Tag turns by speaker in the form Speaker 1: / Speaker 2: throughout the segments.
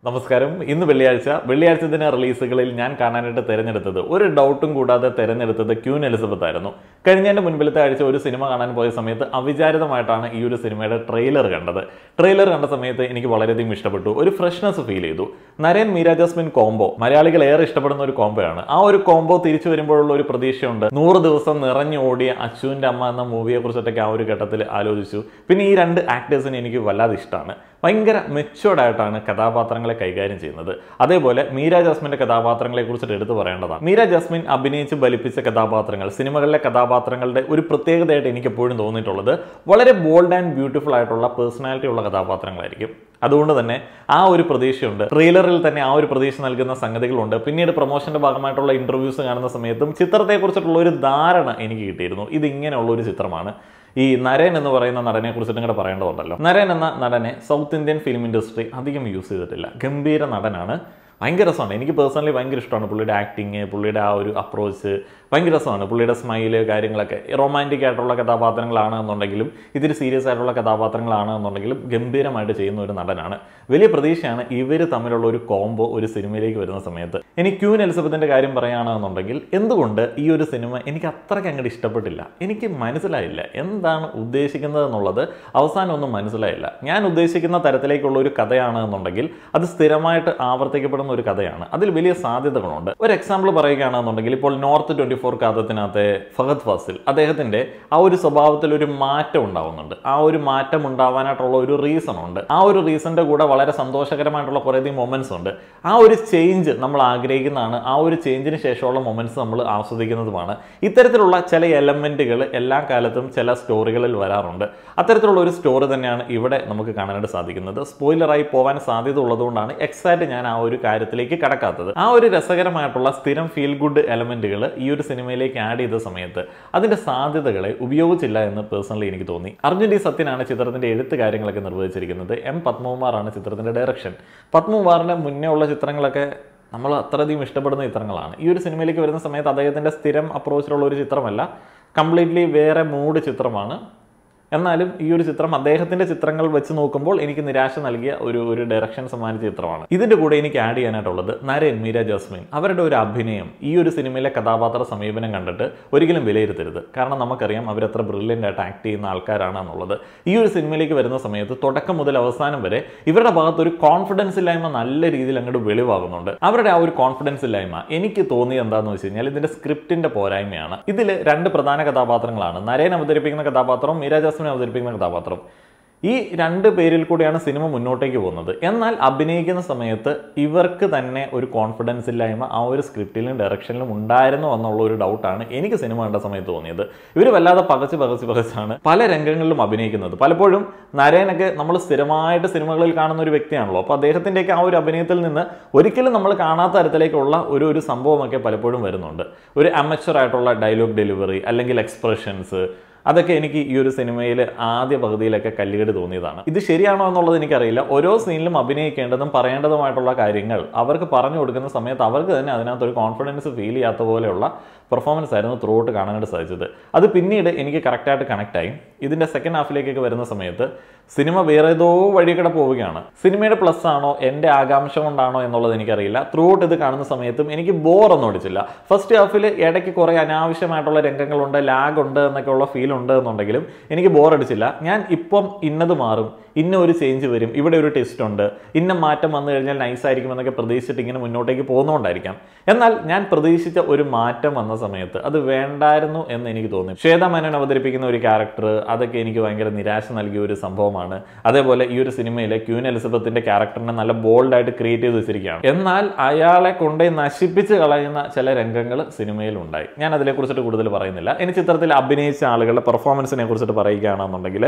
Speaker 1: നമസ്കാരം ഇന്ന് വെള്ളിയാഴ്ച വെള്ളിയാഴ്ച ദിന റിലീസുകളിൽ ഞാൻ കാണാനായിട്ട് തിരഞ്ഞെടുത്തത് ഒരു ഡൗട്ടും കൂടാതെ തിരഞ്ഞെടുത്തത് ക്യൂൻ എലിസബത്ത് ആയിരുന്നു കഴിഞ്ഞതിന്റെ മുൻപിലത്തെ ആഴ്ച ഒരു സിനിമ കാണാൻ പോയ സമയത്ത് അവിചാരിതമായിട്ടാണ് ഈ ഒരു സിനിമയുടെ ട്രെയിലർ കണ്ടത് ട്രെയിലർ കണ്ട സമയത്ത് എനിക്ക് വളരെയധികം ഇഷ്ടപ്പെട്ടു ഒരു ഫ്രഷ്നെസ് ഫീൽ ചെയ്തു നരേൻ മീര ജസ്മിൻ കോംബോ മലയാളികൾ ഏറെ ഇഷ്ടപ്പെടുന്ന ഒരു കോംബോയാണ് ആ ഒരു കോംബോ തിരിച്ചു വരുമ്പോഴുള്ള ഒരു പ്രതീക്ഷയുണ്ട് നൂറ് ദിവസം നിറഞ്ഞു ഓടിയ അച്ചുവിന്റെ അമ്മ എന്ന മൂവിയെ കുറിച്ചിട്ടൊക്കെ ആ ഒരു ഘട്ടത്തിൽ ആലോചിച്ചു പിന്നെ ഈ രണ്ട് ആക്ടേഴ്സിനെ എനിക്ക് വല്ലാതെ ഇഷ്ടമാണ് ഭയങ്കര മെച്ചുവേർഡ് ആയിട്ടാണ് കഥാപാത്രങ്ങളെ കൈകാര്യം ചെയ്യുന്നത് അതേപോലെ മീര ജാസ്മിന്റെ കഥാപാത്രങ്ങളെ കുറിച്ചിട്ട് എടുത്തു പറയേണ്ടതാണ് മീര ജാസ്മിൻ അഭിനയിച്ച് ബലിപ്പിച്ച കഥാപാത്രങ്ങൾ സിനിമകളിലെ കഥാപാത്രങ്ങളുടെ ഒരു പ്രത്യേകതയായിട്ട് എനിക്ക് എപ്പോഴും തോന്നിയിട്ടുള്ളത് വളരെ ബോൾഡ് ആൻഡ് ബ്യൂട്ടിഫുൾ ആയിട്ടുള്ള പേഴ്സണാലിറ്റി ഉള്ള കഥാപാത്രങ്ങളായിരിക്കും അതുകൊണ്ട് തന്നെ ആ ഒരു പ്രതീക്ഷയുണ്ട് ട്രെയിലറിൽ തന്നെ ആ ഒരു പ്രതീക്ഷ നൽകുന്ന സംഗതികളുണ്ട് പിന്നീട് പ്രൊമോഷന്റെ ഭാഗമായിട്ടുള്ള ഇന്റർവ്യൂസ് കാണുന്ന സമയത്തും ചിത്രത്തെക്കുറിച്ചിട്ടുള്ള ഒരു ധാരണ എനിക്ക് കിട്ടിയിരുന്നു ഇത് ഇങ്ങനെയുള്ള ഒരു ചിത്രമാണ് ഈ നരൻ എന്ന് പറയുന്ന നടനെ കുറിച്ചിട്ട് ഇങ്ങോട്ട് പറയേണ്ടതുണ്ടല്ലോ നരൻ എന്ന നടനെ സൗത്ത് ഇന്ത്യൻ ഫിലിം ഇൻഡസ്ട്രി അധികം യൂസ് ചെയ്തിട്ടില്ല ഗംഭീര നടനാണ് ഭയങ്കര രസമാണ് എനിക്ക് പേഴ്സണലി ഭയങ്കര ഇഷ്ടമാണ് പുള്ളിയുടെ ആക്ടിങ് പുള്ളിയുടെ ആ ഒരു അപ്രോച്ച് ഭയങ്കര രസമാണ് പുള്ളിയുടെ സ്മൈല് കാര്യങ്ങളൊക്കെ റൊമാൻറ്റിക് ആയിട്ടുള്ള കഥാപാത്രങ്ങളാണ് എന്നുണ്ടെങ്കിലും ഇതിൽ സീരിയസ് ആയിട്ടുള്ള കഥാപാത്രങ്ങളാണ് എന്നുണ്ടെങ്കിലും ഗംഭീരമായിട്ട് ചെയ്യുന്ന ഒരു നടനാണ് വലിയ പ്രതീക്ഷയാണ് ഇവർ തമ്മിലുള്ള ഒരു കോംബോ ഒരു സിനിമയിലേക്ക് വരുന്ന സമയത്ത് എനിക്ക് ക്യൂൻ എലിസബത്തിന്റെ കാര്യം പറയുകയാണെന്നുണ്ടെങ്കിൽ എന്തുകൊണ്ട് ഈ ഒരു സിനിമ എനിക്ക് അത്രയ്ക്ക് അങ്ങോട്ട് ഇഷ്ടപ്പെട്ടില്ല എനിക്ക് മനസ്സിലായില്ല എന്താണ് ഉദ്ദേശിക്കുന്നത് എന്നുള്ളത് അവസാനം ഒന്നും മനസ്സിലായില്ല ഞാൻ ഉദ്ദേശിക്കുന്ന തരത്തിലേക്കുള്ള ഒരു കഥയാണ് എന്നുണ്ടെങ്കിൽ അത് സ്ഥിരമായിട്ട് ആവർത്തിക്കപ്പെടുന്ന ഒരു കഥയാണ് അതിൽ വലിയ സാധ്യതകളുണ്ട് ഒരു എക്സാമ്പിൾ പറയുകയാണെന്നുണ്ടെങ്കിൽ ഇപ്പോൾ നോർത്ത് ട്വന്റി ഫോർ കാതത്തിനകത്തെ ഫഹദ് ഫാസിൽ അദ്ദേഹത്തിന്റെ ആ ഒരു സ്വഭാവത്തിൽ ഒരു മാറ്റം ഉണ്ടാവുന്നുണ്ട് ആ ഒരു മാറ്റം ഉണ്ടാവാനായിട്ടുള്ള ഒരു റീസൺ ഉണ്ട് ആ ഒരു റീസണിന്റെ കൂടെ വളരെ സന്തോഷകരമായിട്ടുള്ള കുറേയധികം മൊമെന്റ്സ് ഉണ്ട് ആ ഒരു ചേഞ്ച് നമ്മൾ ആഗ്രഹിക്കുന്നതാണ് ആ ഒരു ചേഞ്ചിന് ശേഷമുള്ള മൊമെന്റ്സ് നമ്മൾ ആസ്വദിക്കുന്നതുമാണ് ഇത്തരത്തിലുള്ള ചില എലമെന്റുകൾ എല്ലാ കാലത്തും ചില സ്റ്റോറികളിൽ വരാറുണ്ട് അത്തരത്തിലുള്ള ഒരു സ്റ്റോറി തന്നെയാണ് ഇവിടെ നമുക്ക് കാണാനായിട്ട് സാധിക്കുന്നത് സ്പോയിലറായി പോകാൻ സാധ്യത ഉള്ളതുകൊണ്ടാണ് എക്സാക്ട് ഞാൻ ആ ഒരു കാര്യത്തിലേക്ക് കടക്കാത്തത് ആ ഒരു രസകരമായിട്ടുള്ള സ്ഥിരം ഫീൽ ഗുഡ് എലമെന്റുകൾ ഈ ഒരു സിനിമയിലേക്ക് ആഡ് ചെയ്ത സമയത്ത് അതിന്റെ സാധ്യതകളെ ഉപയോഗിച്ചില്ല എന്ന് പേഴ്സണലി എനിക്ക് തോന്നി അർജുൻ ഡി സത്യനാണ് ചിത്രത്തിന്റെ എഴുത്ത് കാര്യങ്ങളൊക്കെ നിർവഹിച്ചിരിക്കുന്നത് എം പത്മകുമാറാണ് ചിത്രത്തിന്റെ ഡയറക്ഷൻ പത്മകുമാറിന്റെ മുന്നേ ഉള്ള ചിത്രങ്ങളൊക്കെ നമ്മൾ അത്രയധികം ഇഷ്ടപ്പെടുന്ന ചിത്രങ്ങളാണ് ഈ ഒരു സിനിമയിലേക്ക് വരുന്ന സമയത്ത് അദ്ദേഹത്തിന്റെ സ്ഥിരം അപ്രോച്ചിലുള്ള ഒരു ചിത്രമല്ല കംപ്ലീറ്റ്ലി വേറെ മൂഡ് ചിത്രമാണ് എന്നാലും ഈ ഒരു ചിത്രം അദ്ദേഹത്തിന്റെ ചിത്രങ്ങൾ വെച്ച് നോക്കുമ്പോൾ എനിക്ക് നിരാശ നൽകിയ ഒരു ഒരു ഡയറക്ഷൻ സമ്മാനിച്ച ചിത്രമാണ് ഇതിന്റെ കൂടെ എനിക്ക് ആഡ് ചെയ്യാനായിട്ടുള്ളത് നരൻ മീര ജാസ്മിൻ അവരുടെ ഒരു അഭിനയം ഈ ഒരു സിനിമയിലെ കഥാപാത്ര സമീപനം കണ്ടിട്ട് ഒരിക്കലും വിലയിരുത്തരുത് കാരണം നമുക്കറിയാം അവരത്ര ബ്രില്യൻ്റ് ആയിട്ട് ആക്ട് ചെയ്യുന്ന ആൾക്കാരാണ് എന്നുള്ളത് ഈ ഒരു സിനിമയിലേക്ക് വരുന്ന സമയത്ത് തുടക്കം മുതൽ അവസാനം വരെ ഇവരുടെ ഭാഗത്ത് ഒരു കോൺഫിഡൻസ് ഇല്ലായ്മ നല്ല രീതിയിൽ അങ്ങോട്ട് വെളിവാകുന്നുണ്ട് അവരുടെ ആ ഒരു കോൺഫിഡൻസ് ഇല്ലായ്മ എനിക്ക് തോന്നിയത് എന്താണെന്ന് വെച്ച് കഴിഞ്ഞാൽ ഇതിന്റെ സ്ക്രിപ്റ്റിന്റെ പോരായ്മയാണ് ഇതിൽ രണ്ട് പ്രധാന കഥാപാത്രങ്ങളാണ് നരേൻ അവതരിപ്പിക്കുന്ന കഥാപാത്രം മീര ജാസ്മിൻ അവതരിപ്പിക്കുന്ന കഥാപാത്രം ഈ രണ്ട് പേരിൽ കൂടിയാണ് സിനിമ മുന്നോട്ടേക്ക് പോകുന്നത് എന്നാൽ അഭിനയിക്കുന്ന സമയത്ത് ഇവർക്ക് തന്നെ ഒരു കോൺഫിഡൻസ് ഇല്ലായ്മ ആ ഒരു സ്ക്രിപ്റ്റിലും ഡയറക്ഷനിലും ഉണ്ടായിരുന്നു എന്നുള്ള ഒരു ഡൗട്ടാണ് എനിക്ക് സിനിമ കണ്ട സമയത്ത് തോന്നിയത് ഇവർ വല്ലാതെ പകച്ച് പകച്ച് പകച്ചാണ് പല രംഗങ്ങളിലും അഭിനയിക്കുന്നത് പലപ്പോഴും നരേനൊക്കെ നമ്മൾ സ്ഥിരമായിട്ട് സിനിമകളിൽ കാണുന്ന ഒരു വ്യക്തിയാണല്ലോ അപ്പോൾ അദ്ദേഹത്തിൻ്റെയൊക്കെ ആ ഒരു അഭിനയത്തിൽ നിന്ന് ഒരിക്കലും നമ്മൾ കാണാത്ത തരത്തിലേക്കുള്ള ഒരു ഒരു സംഭവമൊക്കെ പലപ്പോഴും വരുന്നുണ്ട് ഒരു അമച്ചർ ആയിട്ടുള്ള ഡയലോഗ് ഡെലിവറി അല്ലെങ്കിൽ എക്സ്പ്രഷൻസ് അതൊക്കെ എനിക്ക് ഈ ഒരു സിനിമയിൽ ആദ്യ പകുതിയിലൊക്കെ കല്ലുകടി തോന്നിയതാണ് ഇത് ശരിയാണോ എന്നുള്ളത് എനിക്കറിയില്ല ഓരോ സീനിലും അഭിനയിക്കേണ്ടതും പറയേണ്ടതുമായിട്ടുള്ള കാര്യങ്ങൾ അവർക്ക് പറഞ്ഞു കൊടുക്കുന്ന സമയത്ത് അവർക്ക് തന്നെ അതിനകത്തൊരു കോൺഫിഡൻസ് ഫീൽ ചെയ്യാത്ത പോലെയുള്ള പെർഫോമൻസ് ആയിരുന്നു ത്രൂ ഔട്ട് കാണാനായിട്ട് സാധിച്ചത് അത് പിന്നീട് എനിക്ക് കറക്റ്റായിട്ട് കണക്ട് ആയി ഇതിന്റെ സെക്കൻഡ് ഹാഫിലേക്കൊക്കെ വരുന്ന സമയത്ത് സിനിമ വേറെ ഏതോ വഴികൂടെ പോവുകയാണ് സിനിമയുടെ പ്ലസ് ആണോ എൻ്റെ ആകാംക്ഷ കൊണ്ടാണോ എന്നുള്ളത് എനിക്കറിയില്ല ത്രൂ ഔട്ട് ഇത് കാണുന്ന സമയത്തും എനിക്ക് ബോർ ഒന്നും അടിച്ചില്ല ഫസ്റ്റ് ഹാഫിൽ ഇടയ്ക്ക് കുറേ അനാവശ്യമായിട്ടുള്ള രംഗങ്ങളുണ്ട് ലാഗ് ഉണ്ട് എന്നൊക്കെ ഉള്ള ഫീൽ ഉണ്ട് എന്നുണ്ടെങ്കിലും എനിക്ക് ബോർ അടിച്ചില്ല ഞാൻ ഇപ്പം ഇന്നത് മാറും ഇന്ന ഒരു ചേഞ്ച് വരും ഇവിടെ ഒരു ടെസ്റ്റ് ഉണ്ട് ഇന്ന മാറ്റം വന്നു കഴിഞ്ഞാൽ നൈസ് ആയിരിക്കും എന്നൊക്കെ പ്രതീക്ഷിച്ചിട്ട് ഇങ്ങനെ മുന്നോട്ടേക്ക് പോകുന്നതുകൊണ്ടായിരിക്കാം എന്നാൽ ഞാൻ പ്രതീക്ഷിച്ച ഒരു മാറ്റം വന്ന സമയത്ത് അത് വേണ്ടായിരുന്നു എന്ന് എനിക്ക് തോന്നി ശ്വേത മേനോൻ അവതരിപ്പിക്കുന്ന ഒരു ക്യാരക്ടർ അതൊക്കെ എനിക്ക് ഭയങ്കര നിരാശ നൽകിയ ഒരു സംഭവമാണ് അതേപോലെ ഈ ഒരു സിനിമയിലെ ക്യൂൻ എലിസബത്തിന്റെ ക്യാരക്ടറിനെ നല്ല ബോൾഡ് ആയിട്ട് ക്രിയേറ്റ് ചെയ്ത് വെച്ചിരിക്കുകയാണ് എന്നാൽ അയാളെ കൊണ്ടേ നശിപ്പിച്ച് കളയുന്ന ചില രംഗങ്ങൾ സിനിമയിൽ ഉണ്ടായി ഞാൻ അതിനെക്കുറിച്ചിട്ട് കൂടുതൽ പറയുന്നില്ല ഇനി ചിത്രത്തിൽ അഭിനയിച്ച ആളുകളുടെ പെർഫോമൻസിനെ കുറിച്ചിട്ട് പറയുകയാണെന്നുണ്ടെങ്കിൽ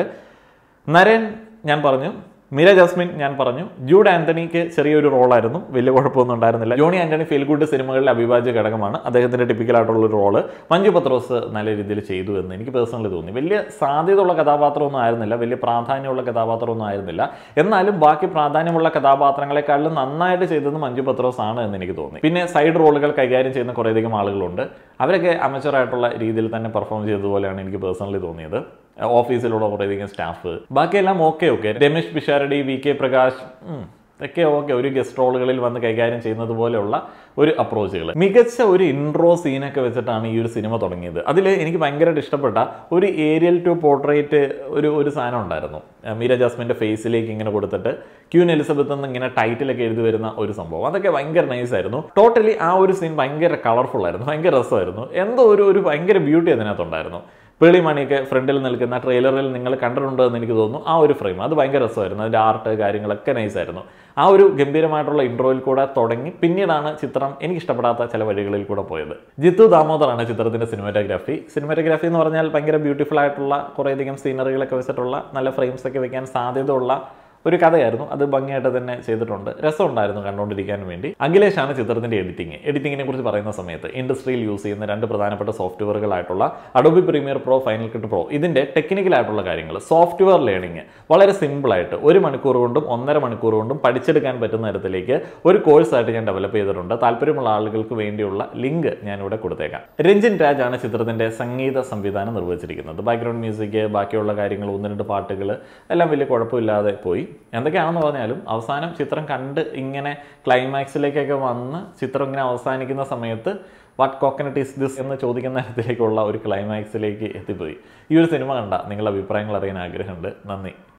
Speaker 1: നരൻ ഞാൻ പറഞ്ഞു മീര ജാസ്മിൻ ഞാൻ പറഞ്ഞു ജൂഡ് ആന്റണിക്ക് ചെറിയൊരു റോളായിരുന്നു വലിയ കുഴപ്പമൊന്നും ഉണ്ടായിരുന്നില്ല ജോണി ആന്റണി ഫീൽ ഗുഡ് സിനിമകളിലെ അവിഭാജ്യ ഘടകമാണ് അദ്ദേഹത്തിന്റെ ടിപ്പിക്കൽ ആയിട്ടുള്ള ഒരു റോള് മഞ്ജു പത്രോസ് നല്ല രീതിയിൽ ചെയ്തു എന്ന് എനിക്ക് പേഴ്സണലി തോന്നി വലിയ സാധ്യതയുള്ള കഥാപാത്രമൊന്നും ആയിരുന്നില്ല വലിയ പ്രാധാന്യമുള്ള കഥാപാത്രമൊന്നും ആയിരുന്നില്ല എന്നാലും ബാക്കി പ്രാധാന്യമുള്ള കഥാപാത്രങ്ങളെക്കാളും നന്നായിട്ട് ചെയ്തത് മഞ്ജു പത്രോസ് ആണ് എന്ന് എനിക്ക് തോന്നി പിന്നെ സൈഡ് റോളുകൾ കൈകാര്യം ചെയ്യുന്ന കുറേയധികം ആളുകളുണ്ട് അവരൊക്കെ amateur ആയിട്ടുള്ള രീതിയിൽ തന്നെ പെർഫോം ചെയ്തതുപോലെയാണ് എനിക്ക് പേഴ്സണലി തോന്നിയത് ഓഫീസിലുള്ള കുറേയധികം സ്റ്റാഫ് ബാക്കിയെല്ലാം okay okay Ramesh Pisharody V K Prakash ഉം, ഒക്കെ ഓക്കെ ഒരു ഗസ്റ്റ് റോളുകളിൽ വന്ന് കൈകാര്യം ചെയ്യുന്നത് പോലെയുള്ള ഒരു അപ്രോച്ചുകൾ മികച്ച ഒരു ഇൻട്രോ സീനൊക്കെ വെച്ചിട്ടാണ് ഈ ഒരു സിനിമ തുടങ്ങിയത് അതിൽ എനിക്ക് ഭയങ്കരമായിട്ട് ഇഷ്ടപ്പെട്ട ഒരു ഏരിയൽ ടു പോർട്രേറ്റ് ഒരു ഒരു സാധനം ഉണ്ടായിരുന്നു അഹ് മീര ജാസ്മിൻ്റെ ഫേസിലേക്ക് ഇങ്ങനെ കൊടുത്തിട്ട് ക്യൂൻ എലിസബത്ത് എന്ന് ഇങ്ങനെ ടൈറ്റിലൊക്കെ എഴുതി വരുന്ന ഒരു സംഭവം അതൊക്കെ ഭയങ്കര നൈസ് ആയിരുന്നു ടോട്ടലി ആ ഒരു സീൻ ഭയങ്കര കളർഫുൾ ആയിരുന്നു ഭയങ്കര രസമായിരുന്നു എന്തോ ഒരു ഒരു ഭയങ്കര ബ്യൂട്ടി അതിനകത്തുണ്ടായിരുന്നു പേളി മണിയൊക്കെ ഫ്രണ്ടിൽ നിൽക്കുന്ന ട്രെയിലറിൽ നിങ്ങൾ കണ്ടിട്ടുണ്ട് എന്ന് എനിക്ക് തോന്നുന്നു ആ ഒരു ഫ്രെയിം അത് ഭയങ്കര രസമായിരുന്നു അതിൻ്റെ ആർട്ട് കാര്യങ്ങളൊക്കെ നൈസ് ആയിരുന്നു ആ ഒരു ഗംഭീരമായിട്ടുള്ള ഇൻട്രോയിൽ കൂടെ തുടങ്ങി പിന്നീടാണ് ചിത്രം എനിക്ക് ഇഷ്ടപ്പെടാത്ത ചില വഴികളിൽ കൂടെ പോയത് ജിത്തു ദാമോദറാണ് ചിത്രത്തിന്റെ സിനിമാറ്റോഗ്രാഫി സിനിമാറ്റോഗ്രാഫി എന്ന് പറഞ്ഞാൽ ഭയങ്കര ബ്യൂട്ടിഫുൾ ആയിട്ടുള്ള കുറേയധികം സീനറികളൊക്കെ വെച്ചിട്ടുള്ള നല്ല ഫ്രെയിംസ് ഒക്കെ വെക്കാൻ സാധ്യതയുള്ള ഒരു കഥയായിരുന്നു അത് ഭംഗിയായിട്ട് തന്നെ ചെയ്തിട്ടുണ്ട് രസമുണ്ടായിരുന്നു കണ്ടുകൊണ്ടിരിക്കാൻ വേണ്ടി അഖിലേഷാണ് ചിത്രത്തിന്റെ എഡിറ്റിംഗ് എഡിറ്റിങ്ങിനെ കുറിച്ച് പറയുന്ന സമയത്ത് ഇൻഡസ്ട്രിയിൽ യൂസ് ചെയ്യുന്ന രണ്ട് പ്രധാനപ്പെട്ട സോഫ്റ്റ്വെയറുകളായിട്ടുള്ള Adobe Premiere Pro Final Cut Pro ഇതിന്റെ ടെക്നിക്കൽ ആയിട്ടുള്ള കാര്യങ്ങൾ സോഫ്റ്റ്വെയർ ലേണിംഗ് വളരെ സിമ്പിളായിട്ട് ഒരു മണിക്കൂർ കൊണ്ടും ഒന്നര മണിക്കൂർ കൊണ്ടും പഠിച്ചെടുക്കാൻ പറ്റുന്ന തരത്തിലേക്ക് ഒരു കോഴ്സായിട്ട് ഞാൻ ഡെവലപ്പ് ചെയ്തിട്ടുണ്ട് താല്പര്യമുള്ള ആളുകൾക്ക് വേണ്ടിയുള്ള ലിങ്ക് ഞാനിവിടെ കൊടുത്തേക്കാം രഞ്ജിൻ രാജ് ആണ് ചിത്രത്തിന്റെ സംഗീത സംവിധാനം നിർവഹിച്ചിരിക്കുന്നത് ബാക്ക്ഗ്രൗണ്ട് മ്യൂസിക് ബാക്കിയുള്ള കാര്യങ്ങൾ ഒന്ന് രണ്ട് പാട്ടുകൾ എല്ലാം വലിയ കുഴപ്പമില്ലാതെ പോയി എന്തൊക്കെയാണെന്ന് പറഞ്ഞാലും അവസാനം ചിത്രം കണ്ട് ഇങ്ങനെ ക്ലൈമാക്സിലേക്കൊക്കെ വന്ന് ചിത്രം ഇങ്ങനെ അവസാനിക്കുന്ന സമയത്ത് വാട്ട് കോക്കനട്ട് ഈസ് ദിസ് എന്ന് ചോദിക്കുന്ന തരത്തിലേക്കുള്ള ഒരു ക്ലൈമാക്സിലേക്ക് എത്തിപ്പോയി ഈ ഒരു സിനിമ കണ്ട നിങ്ങളുടെ അഭിപ്രായങ്ങൾ അറിയാൻ ആഗ്രഹമുണ്ട് നന്ദി